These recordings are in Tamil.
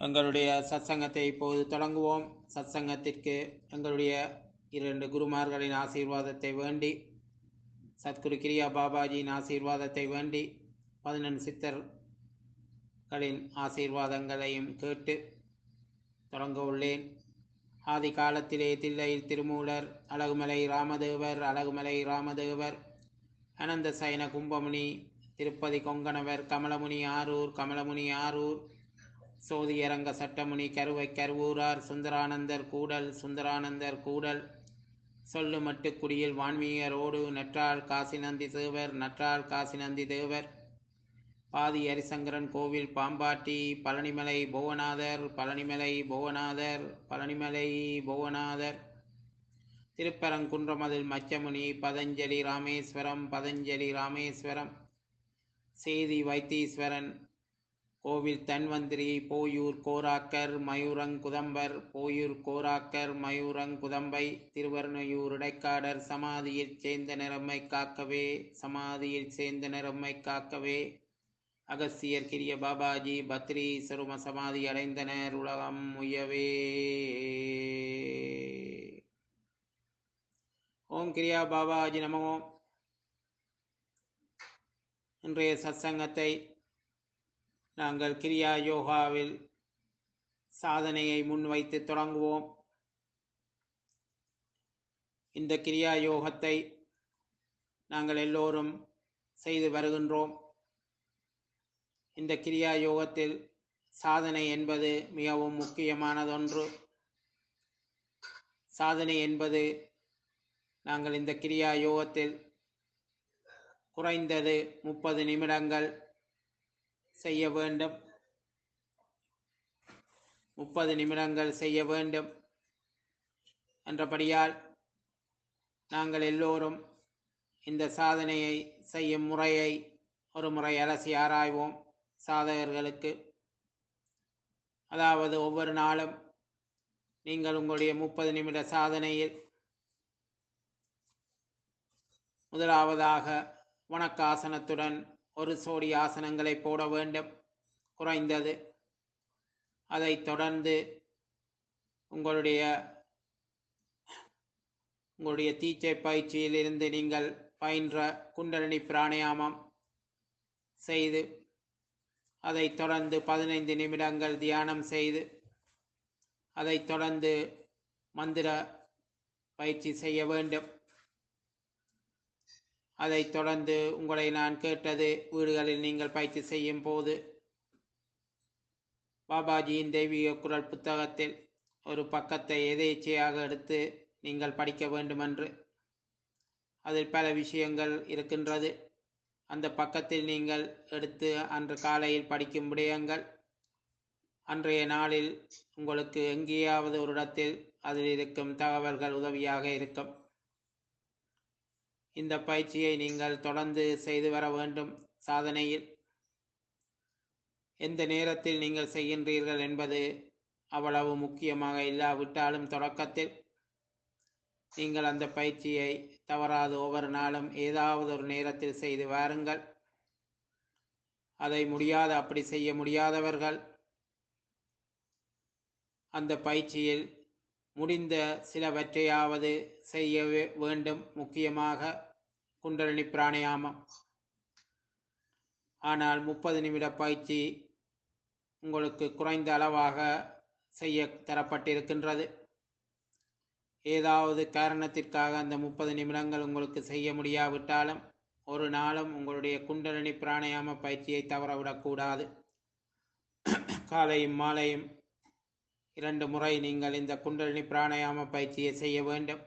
எங்களுடைய சத்சங்கத்தை இப்போது தொடங்குவோம் சத்சங்கத்திற்கு எங்களுடைய இரண்டு குருமார்களின் ஆசீர்வாதத்தை வேண்டி சத்குரு கிரியா பாபாஜியின் ஆசீர்வாதத்தை வேண்டி பதினெண் சித்தர்களின் ஆசீர்வாதங்களையும் கேட்டு தொடங்க உள்ளேன் ஆதி காலத்திலே தில்லையில் திருமூலர் அழகுமலை ராமதேவர் அழகுமலை ராமதேவர் அனந்த சயன கும்பமுனி திருப்பதி கொங்கணவர் கமலமுனி ஆரூர் கமலமுனி ஆரூர் சோதியரங்க சட்டமுனி கருவை கருவூரார் சுந்தரானந்தர் கூடல் சுந்தரானந்தர் கூடல் சொல்லு மட்டுக்குடியில் வான்மீகரோடு நற்றாள் காசிநந்தி தேவர் நற்றாள் காசிநந்தி தேவர் பாதி ஹரிசங்கரன் கோவில் பாம்பாட்டி பழனிமலை புவனாதர் பழனிமலை புவனாதர் பழனிமலை புவனாதர் திருப்பரங்குன்றமதில் மச்சமுனி பதஞ்சலி ராமேஸ்வரம் பதஞ்சலி ராமேஸ்வரம் சேதி வைத்தீஸ்வரன் கோவில் தன்வந்திரி போயூர் கோராக்கர் மயூரங்குதம்பர் போயூர் கோராக்கர் மயூரங்குதம்பை திருவர்ணையூர் இடைக்காடர் சமாதியில் சேர்ந்த நிறம்மை காக்கவே சமாதியில் சேர்ந்த நிறம்மை காக்கவே அகஸ்தியர் கிரிய பாபாஜி பத்ரி சரும சமாதி அடைந்தனர் உலகம் முயவே ஓம் கிரியா பாபாஜி நமோ இன்றைய சத்சங்கத்தை நாங்கள் கிரியா யோகாவில் சாதனையை முன்வைத்து தொடங்குவோம் இந்த கிரியா யோகத்தை நாங்கள் எல்லோரும் செய்து வருகின்றோம் இந்த கிரியா யோகத்தில் சாதனை என்பது மிகவும் முக்கியமானதொன்று சாதனை என்பது நாங்கள் இந்த கிரியா யோகத்தில் குறைந்தது முப்பது நிமிடங்கள் செய்ய வேண்டும் முப்பது நிமிடங்கள் செய்ய வேண்டும் என்றபடியால் நாங்கள் எல்லோரும் இந்த சாதனையை செய்யும் முறையை ஒரு முறை அலசி ஆராய்வோம் சாதகர்களுக்கு அதாவது ஒவ்வொரு நாளும் நீங்கள் உங்களுடைய முப்பது நிமிட சாதனையில் முதலாவதாக வணக்காசனத்துடன் ஒரு சோடி ஆசனங்களை போட வேண்டும் குறைந்தது அதைத் தொடர்ந்து உங்களுடைய உங்களுடைய தீச்சை பயிற்சியிலிருந்து நீங்கள் பயின்ற குண்டலினி பிராணாயாமம் செய்து அதைத் தொடர்ந்து பதினைந்து நிமிடங்கள் தியானம் செய்து அதைத் தொடர்ந்து மந்திர பயிற்சி செய்ய வேண்டும் அதைத் தொடர்ந்து உங்களை நான் கேட்டது வீடுகளில் நீங்கள் பயிற்சி செய்யும் போது பாபாஜியின் தெய்வீக குரல் புத்தகத்தில் ஒரு பக்கத்தை எதேச்சையாக எடுத்து நீங்கள் படிக்க வேண்டுமென்று அதில் பல விஷயங்கள் இருக்கின்றது அந்த பக்கத்தில் நீங்கள் எடுத்து அன்று காலையில் படிக்கும் விடயங்கள் அன்றைய நாளில் உங்களுக்கு எங்கேயாவது ஒரு இடத்தில் அதில் இருக்கும் தகவல்கள் உதவியாக இருக்கும் இந்த பயிற்சியை நீங்கள் தொடர்ந்து செய்து வர வேண்டும் சாதனையில் எந்த நேரத்தில் நீங்கள் செய்கின்றீர்கள் என்பது அவ்வளவு முக்கியமாக இல்லாவிட்டாலும் தொடக்கத்தில் நீங்கள் அந்த பயிற்சியை தவறாது ஒவ்வொரு நாளும் ஏதாவது ஒரு நேரத்தில் செய்து வாருங்கள் அதை முடியாத அப்படி செய்ய முடியாதவர்கள் அந்த பயிற்சியில் முடிந்த சிலவற்றையாவது செய்ய வேண்டும் முக்கியமாக குண்டலினி பிராணாயாமம் ஆனால் முப்பது நிமிட பயிற்சி உங்களுக்கு குறைந்த அளவாக செய்ய தரப்பட்டிருக்கின்றது ஏதாவது காரணத்திற்காக அந்த முப்பது நிமிடங்கள் உங்களுக்கு செய்ய முடியாவிட்டாலும் ஒரு நாளும் உங்களுடைய குண்டலினி பிராணாயாம பயிற்சியை தவறவிடக்கூடாது காலையும் மாலையும் இரண்டு முறை நீங்கள் இந்த குண்டலினி பிராணாயாம பயிற்சியை செய்ய வேண்டும்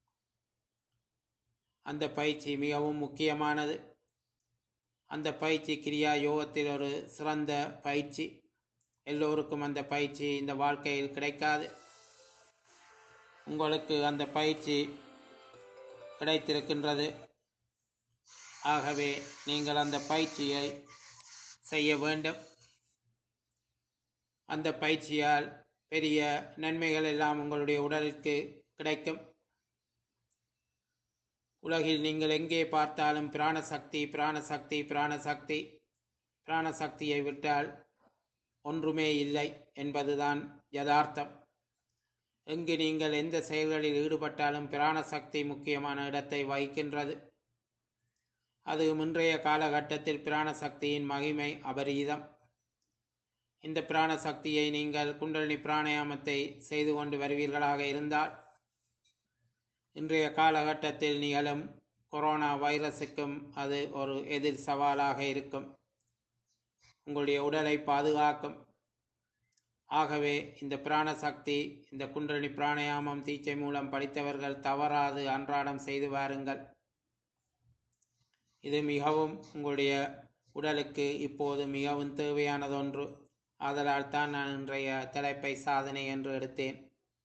அந்த பயிற்சி மிகவும் முக்கியமானது அந்த பயிற்சி கிரியா யோகத்தில் ஒரு சிறந்த பயிற்சி எல்லோருக்கும் அந்த பயிற்சி இந்த வாழ்க்கையில் கிடைக்காது உங்களுக்கு அந்த பயிற்சி கிடைத்திருக்கின்றது ஆகவே நீங்கள் அந்த பயிற்சியை செய்ய வேண்டும் அந்த பயிற்சியால் பெரிய நன்மைகள் எல்லாம் உங்களுடைய உடலுக்கு கிடைக்கும் உலகில் நீங்கள் எங்கே பார்த்தாலும் பிராணசக்தி பிராணசக்தி பிராணசக்தி பிராணசக்தியை விட்டால் ஒன்றுமே இல்லை என்பதுதான் யதார்த்தம் எங்கு நீங்கள் எந்த செயல்களில் ஈடுபட்டாலும் பிராண சக்தி முக்கியமான இடத்தை வகிக்கின்றது அது இன்றைய காலகட்டத்தில் பிராண சக்தியின் மகிமை அபரீதம் இந்த பிராண சக்தியை நீங்கள் குண்டலினி பிராணாயாமத்தை செய்து கொண்டு வருவீர்களாக இருந்தால் இன்றைய காலகட்டத்தில் நிகழும் கொரோனா வைரஸுக்கும் அது ஒரு எதிர் சவாலாக இருக்கும் உங்களுடைய உடலை பாதுகாக்கும் ஆகவே இந்த பிராண சக்தி இந்த குண்டலினி பிராணாயாமம் தீட்சை மூலம் படித்தவர்கள் தவறாது அன்றாடம் செய்து வாருங்கள் இது மிகவும் உங்களுடைய உடலுக்கு இப்போது மிகவும் தேவையானதொன்று ஆதலால் தான் நான் இன்றைய தலைப்பை சாதனை என்று எடுத்தேன்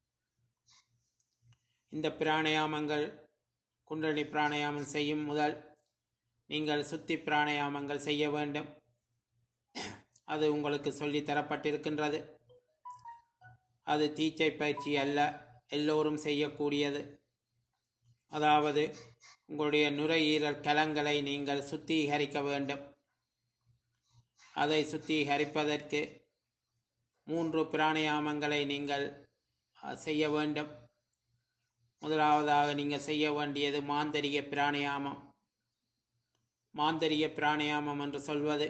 இந்த பிராணாயாமங்கள் குண்டலினி பிராணாயாமம் செய்யும் முதல் நீங்கள் சுத்தி பிராணாயாமங்கள் செய்ய வேண்டும் அது உங்களுக்கு சொல்லி தரப்பட்டிருக்கின்றது அது தீச்சை பயிற்சி அல்ல எல்லோரும் செய்யக்கூடியது அதாவது உங்களுடைய நுரையீரல் கலங்களை நீங்கள் சுத்திகரிக்க வேண்டும் அதை சுத்திகரிப்பதற்கு மூன்று பிராணாயாமங்களை நீங்கள் அஹ், செய்ய வேண்டும் முதலாவதாக நீங்கள் செய்ய வேண்டியது மாந்தரிக பிராணாயாமம் மாந்தரிக பிராணாயாமம் என்று சொல்வது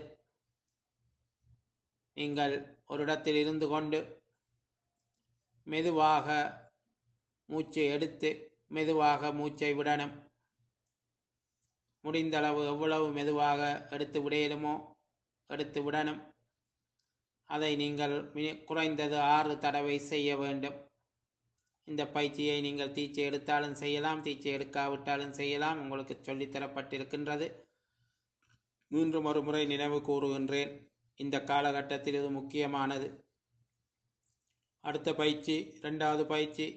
நீங்கள் ஒரு இடத்தில் இருந்து கொண்டு மெதுவாக மூச்சை எடுத்து மெதுவாக மூச்சை விடணும் முடிந்தளவு எவ்வளவு மெதுவாக எடுத்து விடையிலுமோ எடுத்து விடணும் அதை நீங்கள் மி- குறைந்தது ஆறு தடவை செய்ய வேண்டும் இந்த பயிற்சியை நீங்கள் தீச்சை எடுத்தாலும் செய்யலாம் தீச்சை எடுக்காவிட்டாலும் செய்யலாம் உங்களுக்கு சொல்லித் தரப்பட்டிருக்கின்றது மீண்டும் ஒரு முறை நினைவு கூறுகின்றேன் இந்த காலகட்டத்தில் இது முக்கியமானது அடுத்த பயிற்சி இரண்டாவது பயிற்சி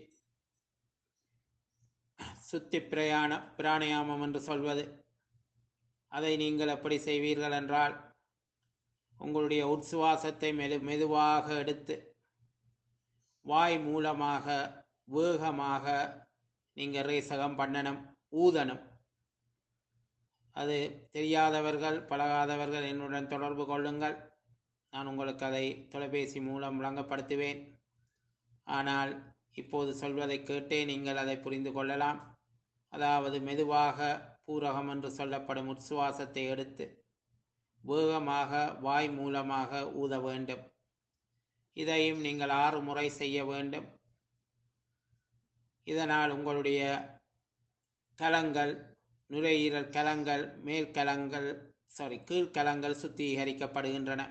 சுத்தி பிரயாண பிராணாயாமம் என்று சொல்வது அதை நீங்கள் எப்படி செய்வீர்கள் என்றால் உங்களுடைய உட்சுவாசத்தை மெது மெதுவாக எடுத்து வாய் மூலமாக வேகமாக நீங்கள் ரேசகம் பண்ணணும் ஊதணும் அது தெரியாதவர்கள் பழகாதவர்கள் என்னுடன் தொடர்பு கொள்ளுங்கள் நான் உங்களுக்கு அதை தொலைபேசி மூலம் விளங்கப்படுத்துவேன் ஆனால் இப்போது சொல்வதை கேட்டே நீங்கள் அதை புரிந்து கொள்ளலாம் அதாவது மெதுவாக பூரகம் என்று சொல்லப்படும் உட்சுவாசத்தை எடுத்து வேகமாக வாய் மூலமாக ஊத வேண்டும் இதையும் நீங்கள் ஆறு முறை செய்ய வேண்டும் இதனால் உங்களுடைய கலங்கள் நுரையீரல் கலங்கள் மேல் கலங்கள் சாரி கீழ்கலங்கள் சுத்திகரிக்கப்படுகின்றன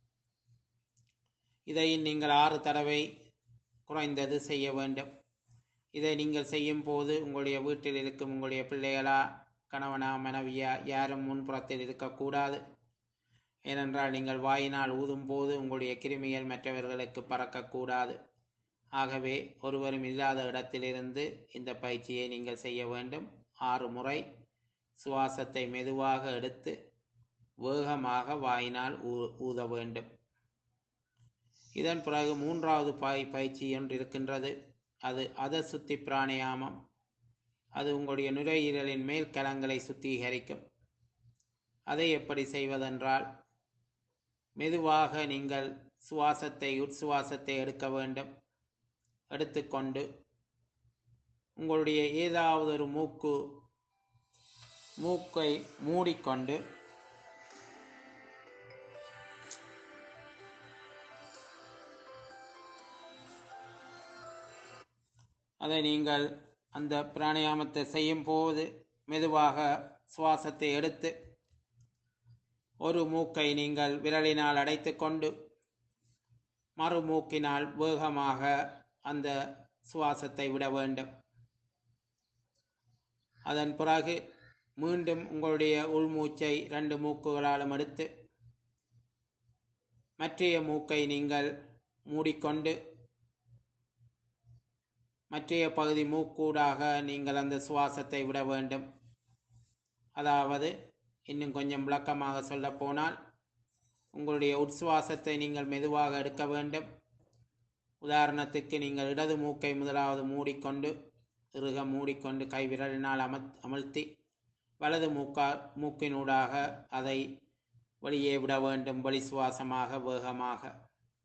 இதையும் நீங்கள் ஆறு தடவை குறைந்தது செய்ய வேண்டும் இதை நீங்கள் செய்யும் போது உங்களுடைய வீட்டில் இருக்கும் உங்களுடைய பிள்ளைகளா கணவனா மனைவியா யாரும் முன்புறத்தில் இருக்கக்கூடாது ஏனென்றால் நீங்கள் வாயினால் ஊதும் போது உங்களுடைய கிருமிகள் மற்றவர்களுக்கு பறக்கக்கூடாது ஆகவே ஒருவரும் இல்லாத இடத்திலிருந்து இந்த பயிற்சியை நீங்கள் செய்ய வேண்டும் ஆறு முறை சுவாசத்தை மெதுவாக எடுத்து வேகமாக வாயினால் ஊ ஊத வேண்டும் இதன் பிறகு மூன்றாவது பாய் பயிற்சி ஒன்று இருக்கின்றது அது அத சுத்தி பிராணாயாமம் அது உங்களுடைய நுரையீரலின் மேல் கலங்களை சுத்திகரிக்கும் அதை எப்படி செய்வதென்றால் மெதுவாக நீங்கள் சுவாசத்தை உட்சுவாசத்தை எடுக்க வேண்டும் எடுத்துக்கொண்டு உங்களுடைய ஏதாவது ஒரு மூக்கு மூக்கை மூடிக்கொண்டு அதை நீங்கள் அந்த பிராணாயாமத்தை செய்யும் போது மெதுவாக சுவாசத்தை எடுத்து ஒரு மூக்கை நீங்கள் விரலினால் அடைத்துக்கொண்டு மறு மூக்கினால் வேகமாக அந்த சுவாசத்தை விட வேண்டும் அதன் பிறகு மீண்டும் உங்களுடைய உள்மூச்சை ரெண்டு மூக்குகளாலும் எடுத்து மற்றைய மூக்கை நீங்கள் மூடிக்கொண்டு மற்றைய பகுதி மூக்கூடாக நீங்கள் அந்த சுவாசத்தை விட வேண்டும் அதாவது இன்னும் கொஞ்சம் விளக்கமாக சொல்ல போனால் உங்களுடைய உட்சுவாசத்தை நீங்கள் மெதுவாக எடுக்க வேண்டும் உதாரணத்துக்கு நீங்கள் இடது மூக்கை முதலாவது மூடிக்கொண்டு இறுக மூடிக்கொண்டு கை விரலினால் அமத் அமர்த்தி வலது மூக்கா மூக்கினூடாக அதை வெளியே விட வேண்டும் வெளி சுவாசமாக வேகமாக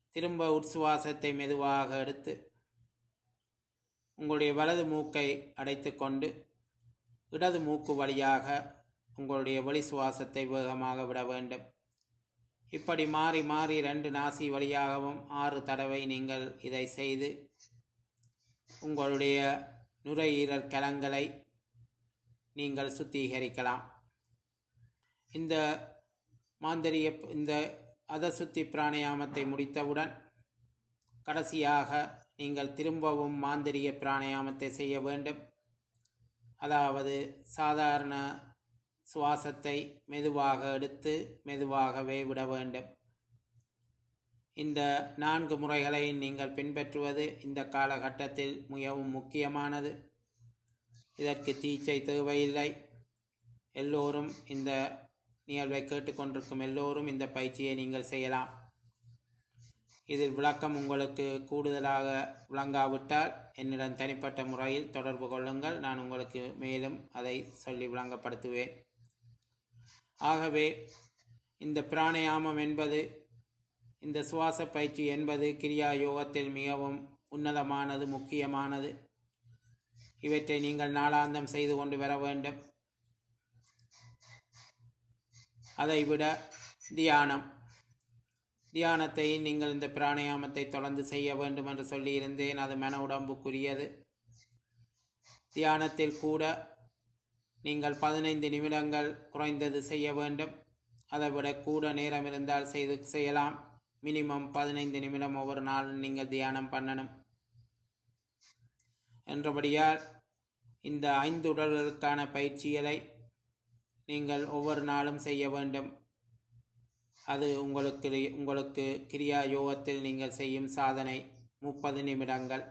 திரும்ப உட்சுவாசத்தை மெதுவாக எடுத்து உங்களுடைய வலது மூக்கை அடைத்து கொண்டு இடது மூக்கு வழியாக உங்களுடைய வெளி சுவாசத்தை வேகமாக விட வேண்டும் இப்படி மாறி மாறி ரெண்டு நாசி வழியாகவும் ஆறு தடவை நீங்கள் இதை செய்து உங்களுடைய நுரையீரல் கலங்களை நீங்கள் சுத்திகரிக்கலாம் இந்த மாந்தரிய இந்த அதசுத்தி பிராணயாமத்தை முடித்தவுடன் கடைசியாக நீங்கள் திரும்பவும் மாந்திரிய பிராணயாமத்தை செய்ய வேண்டும் அதாவது சாதாரண சுவாசத்தை மெதுவாக எடுத்து மெதுவாகவே விட வேண்டும் இந்த நான்கு முறைகளை நீங்கள் பின்பற்றுவது இந்த காலகட்டத்தில் மிகவும் முக்கியமானது இதற்கு தீச்சை தேவையில்லை எல்லோரும் இந்த நிகழ்வை கேட்டுக்கொண்டிருக்கும் எல்லோரும் இந்த பயிற்சியை நீங்கள் செய்யலாம் இதில் விளக்கம் உங்களுக்கு கூடுதலாக விளங்காவிட்டால் என்னிடம் தனிப்பட்ட முறையில் தொடர்பு கொள்ளுங்கள் நான் உங்களுக்கு மேலும் அதை சொல்லி விளங்கப்படுத்துவேன் ஆகவே இந்த பிராணயாமம் என்பது இந்த சுவாச பயிற்சி என்பது கிரியா யோகத்தில் மிகவும் உன்னதமானது முக்கியமானது இவற்றை நீங்கள் நாளாந்தம் செய்து கொண்டு வர வேண்டும் அதைவிட தியானம் தியானத்தை நீங்கள் இந்த பிராணயாமத்தை தொடர்ந்து செய்ய வேண்டும் என்று சொல்லியிருந்தேன் அது மன உடம்புக்குரியது தியானத்தில் கூட நீங்கள் பதினைந்து நிமிடங்கள் குறைந்தது செய்ய வேண்டும் அதை விட கூட நேரம் இருந்தால் செய்து செய்யலாம் மினிமம் பதினைந்து நிமிடம் ஒவ்வொரு நாளும் நீங்கள் தியானம் பண்ணணும் என்றபடியால் இந்த ஐந்து உடல்களுக்கான பயிற்சிகளை நீங்கள் ஒவ்வொரு நாளும் செய்ய வேண்டும் அது உங்களுக்கு உங்களுக்கு கிரியா யோகத்தில் நீங்கள் செய்யும் சாதனை முப்பது நிமிடங்கள்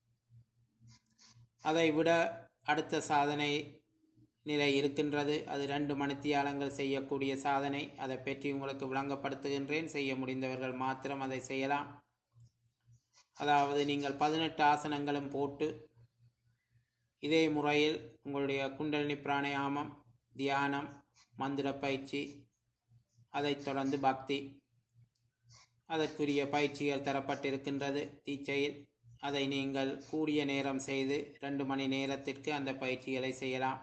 அதை விட அடுத்த சாதனை நிலை இருக்கின்றது அது ரெண்டு மணித்தியாலங்கள் செய்யக்கூடிய சாதனை அதை பற்றி உங்களுக்கு விளங்கப்படுத்துகின்றேன் செய்ய முடிந்தவர்கள் மாத்திரம் அதை செய்யலாம் அதாவது நீங்கள் பதினெட்டு ஆசனங்களும் போட்டு இதே முறையில் உங்களுடைய குண்டலினி பிராணயாமம் தியானம் மந்திர பயிற்சி அதைத் தொடர்ந்து பக்தி அதற்குரிய பயிற்சிகள் தரப்பட்டிருக்கின்றது தீச்சையில் அதை நீங்கள் கூடிய நேரம் செய்து ரெண்டு மணி நேரத்திற்கு அந்த பயிற்சிகளை செய்யலாம்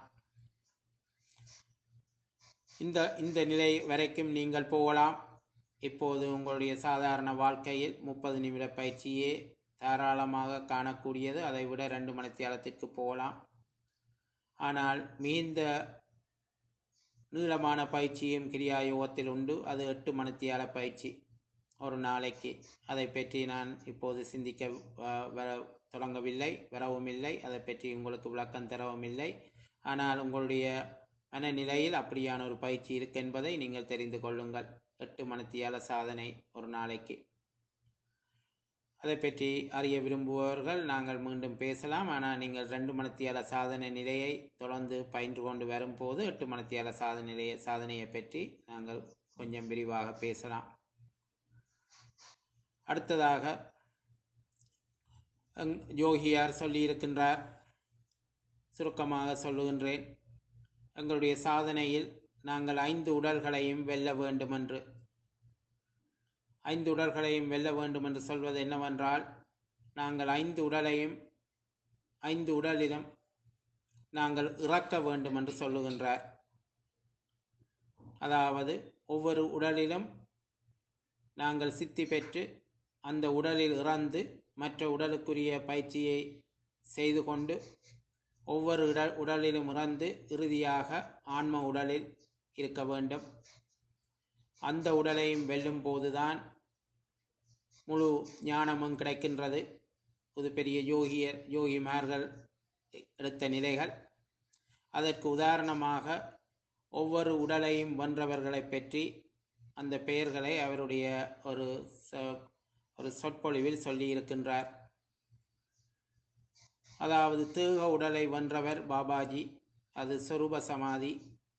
இந்த இந்த நிலை வரைக்கும் நீங்கள் போகலாம் இப்போது உங்களுடைய சாதாரண வாழ்க்கையில் முப்பது நிமிட பயிற்சியே தாராளமாக காணக்கூடியது அதை விட ரெண்டு மணித்தியாலத்திற்கு போகலாம் ஆனால் மீந்த நீளமான பயிற்சியும் கிரியா யோகத்தில் உண்டு அது எட்டு மணித்தியால பயிற்சி ஒரு நாளைக்கு அதை பற்றி நான் இப்போது சிந்திக்க அஹ், வர தொடங்கவில்லை வரவும் இல்லை அதை பற்றி உங்களுக்கு விளக்கம் தரவும் இல்லை ஆனால் உங்களுடைய மனநிலையில் அப்படியான ஒரு பயிற்சி இருக்கு என்பதை நீங்கள் தெரிந்து கொள்ளுங்கள் எட்டு மணித்தியால சாதனை ஒரு நாளைக்கு அதை பற்றி அறிய விரும்புபவர்கள் நாங்கள் மீண்டும் பேசலாம் ஆனால் நீங்கள் ரெண்டு மணித்தியால சாதனை நிலையை தொடர்ந்து பயின்று கொண்டு வரும்போது எட்டு மணித்தியால சாதனை நிலைய சாதனையை பற்றி நாங்கள் கொஞ்சம் விரிவாக பேசலாம் அடுத்ததாக அங் யோகியார் சொல்லியிருக்கின்றார் சுருக்கமாக சொல்லுகின்றேன் எங்களுடைய சாதனையில் நாங்கள் ஐந்து உடல்களையும் வெல்ல வேண்டும் என்று ஐந்து உடல்களையும் வெல்ல வேண்டும் என்று சொல்வது என்னவென்றால் நாங்கள் ஐந்து உடலையும் ஐந்து உடலிலும் நாங்கள் இறக்க வேண்டும் என்று சொல்லுகின்றார் அதாவது ஒவ்வொரு உடலிலும் நாங்கள் சித்தி பெற்று அந்த உடலில் இறந்து மற்ற உடலுக்குரிய பயிற்சியை செய்து கொண்டு ஒவ்வொரு உடல் உடலிலும் இறந்து இறுதியாக ஆன்ம உடலில் இருக்க வேண்டும் அந்த உடலையும் வெல்லும் போதுதான் முழு ஞானமும் கிடைக்கின்றது ஒரு பெரிய யோகியர் யோகிமார்கள் எடுத்த நிலைகள் அதற்கு உதாரணமாக ஒவ்வொரு உடலையும் வென்றவர்களை பற்றி அந்த பெயர்களை அவருடைய ஒரு ச- ஒரு சொற்பொழிவில் சொல்லியிருக்கின்றார் அதாவது தேக உடலை வென்றவர் பாபாஜி அது சொரூப சமாதி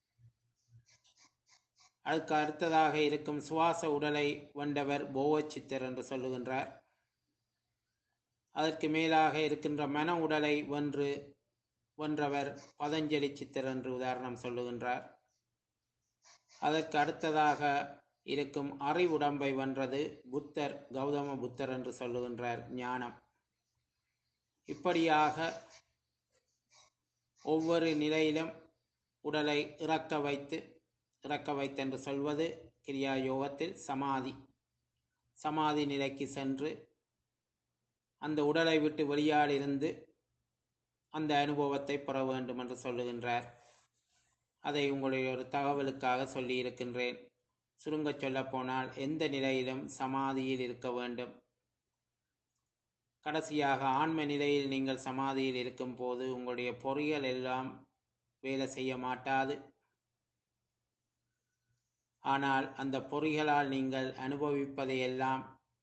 அதுக்கு அடுத்ததாக இருக்கும் சுவாச உடலை வென்றவர் போவச்சித்தர் என்று சொல்லுகின்றார் அதற்கு மேலாக இருக்கின்ற மன உடலை வென்று வென்றவர் பதஞ்சலி சித்தர் என்று உதாரணம் சொல்லுகின்றார் அதற்கு அடுத்ததாக இருக்கும் அறிவுடம்பை வென்றது புத்தர் கௌதம புத்தர் என்று சொல்லுகின்றார் ஞானம் இப்படியாக ஒவ்வொரு நிலையிலும் உடலை இறக்க வைத்து இறக்க வைத்தென்று சொல்வது கிரியா யோகத்தில் சமாதி சமாதி நிலைக்கு சென்று அந்த உடலை விட்டு வெளியாடிருந்து அந்த அனுபவத்தை பெற வேண்டும் என்று சொல்லுகின்றார் அதை உங்களுடைய ஒரு தகவலுக்காக சொல்லியிருக்கின்றேன் சுருங்கச் சொல்லப் போனால் எந்த நிலையிலும் சமாதியில் இருக்க வேண்டும் கடைசியாக ஆன்ம நிலையில் நீங்கள் சமாதியில் இருக்கும் போது உங்களுடைய பொறிகள் எல்லாம் வேலை செய்ய மாட்டாது ஆனால் அந்த பொறிகளால் நீங்கள் அனுபவிப்பதையெல்லாம்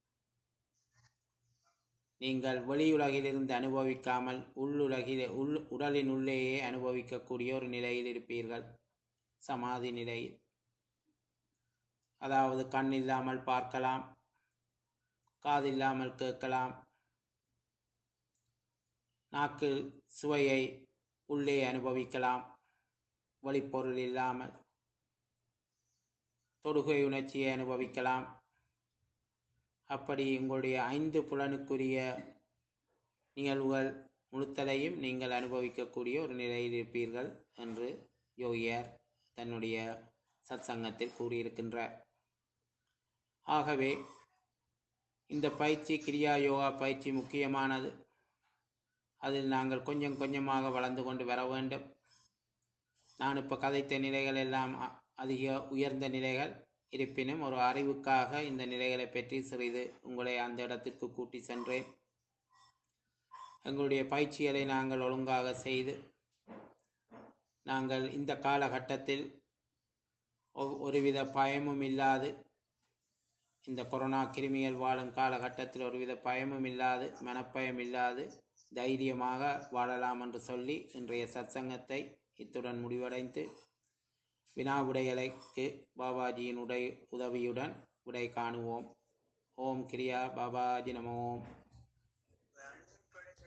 நீங்கள் வெளியுலகிலிருந்து அனுபவிக்காமல் உள்ளுலகில் உள் உடலின் உள்ளேயே அனுபவிக்கக்கூடிய ஒரு நிலையில் இருப்பீர்கள் சமாதி நிலையில் அதாவது கண் இல்லாமல் பார்க்கலாம் காதில்லாமல் கேட்கலாம் நாக்கில் சுவையை உள்ளே அனுபவிக்கலாம் வெளிப்பொருள் இல்லாமல் தொடுகை உணர்ச்சியை அனுபவிக்கலாம் அப்படி உங்களுடைய ஐந்து புலனுக்குரிய நிகழ்வுகள் முழுத்தலையும் நீங்கள் அனுபவிக்கக்கூடிய ஒரு நிலையில் இருப்பீர்கள் என்று யோகியார் தன்னுடைய சத்சங்கத்தில் கூறியிருக்கின்றார் ஆகவே இந்த பயிற்சி கிரியா யோகா பயிற்சி முக்கியமானது அதில் நாங்கள் கொஞ்சம் கொஞ்சமாக வளர்ந்து கொண்டு வர வேண்டும் நான் இப்போ கதைத்த நிலைகள் எல்லாம் அ- அதிக உயர்ந்த நிலைகள் இருப்பினும் ஒரு அறிவுக்காக இந்த நிலைகளை பற்றி சிறிது உங்களை அந்த இடத்திற்கு கூட்டி சென்றேன் எங்களுடைய பயிற்சிகளை நாங்கள் ஒழுங்காக செய்து நாங்கள் இந்த காலகட்டத்தில் ஒ- ஒருவித பயமும் இல்லாது இந்த கொரோனா கிருமிகள் வாழும் காலகட்டத்தில் ஒருவித பயமும் இல்லாது மனப்பயம் இல்லாது தைரியமாக வாழலாம் என்று சொல்லி இன்றைய சத்சங்கத்தை இத்துடன் முடிவடைந்து வினா விடைகளுக்கு பாபாஜியின் உடை உதவியுடன் விடை காணுவோம் ஓம் கிரியா பாபாஜி நமோம்